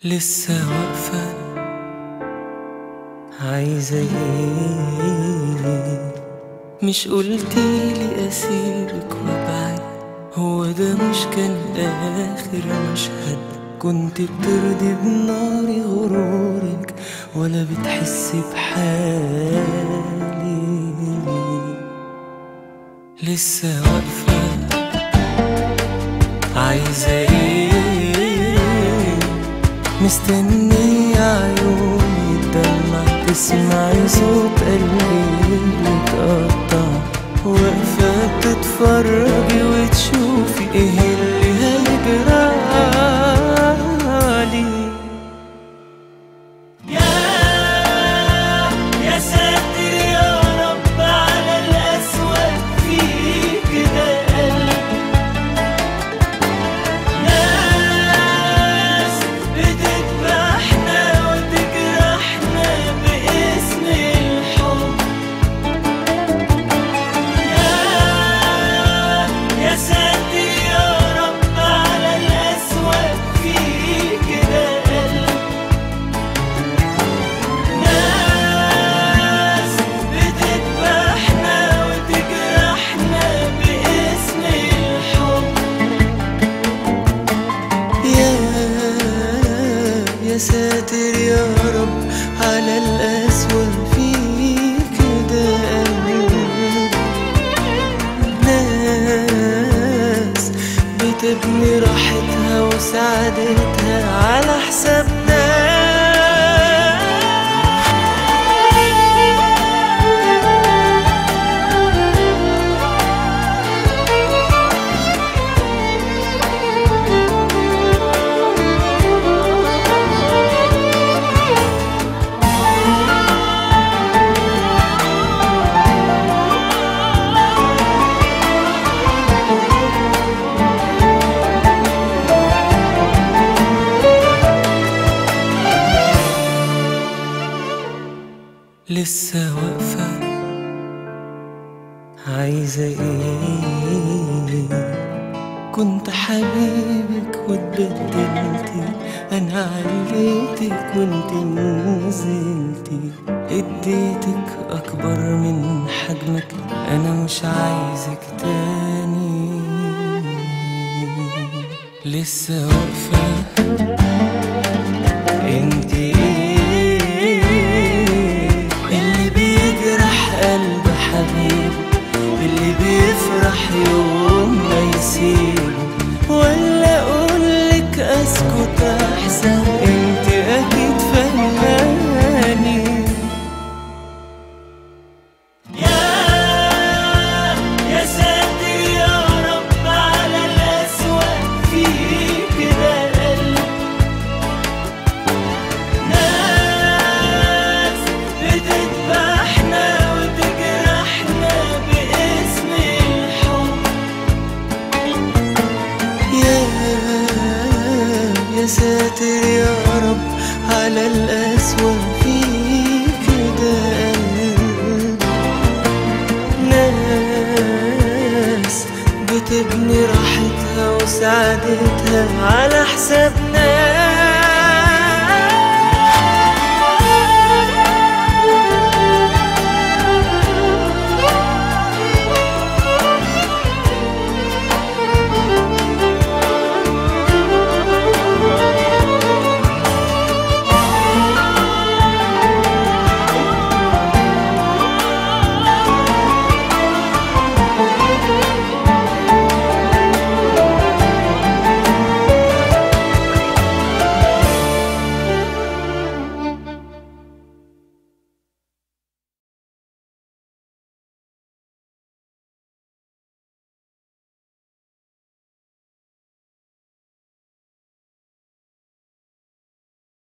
لسه واقفة عايزة ايه مش قلتيلي اسيبك وابعد هو ده مش كان اخر مشهد كنت بترضي بناري غرورك ولا بتحسي بحالي لسه واقفة عايزة ايه مستنية عيوني تدمع تسمعي صوت قلبي متقطع واقفة تتفرجي وتشوفي ايه اللي هيجرالي يا يا ساتر يا رب على الأسوأ فيك ده قلب ناس بتذبحنا وتجرحنا باسم الحب يا يا ساتر يا رب على الأسوأ فيك ده قلب ناس بتذبحنا وتجرحنا باسم الحب يا يا ساتر يا رب على الأسوأ فيك ده قلب ناس بتبني راحتها وسعادتها على حسابنا لسه واقفة عايزة ايه كنت حبيبك واتبدلتي انا عليتك وانت نزلتي اديتك اكبر من حجمك انا مش عايزك تاني لسه واقفة انت ايه اللي بيجرح قلب حبيبه اللي بيفرح يوم ما يسيبه ولا اقولك اسكت احسن انت اكيد فهماني يا يا ساتر يا رب على الأسوأ فيك ده قلب ناس بتذبحنا وتجرحنا باسم الحب يا يا ساتر يا رب على الأسوأ فيك ده قلب ناس بتبني راحتها وسعادتها على حسابنا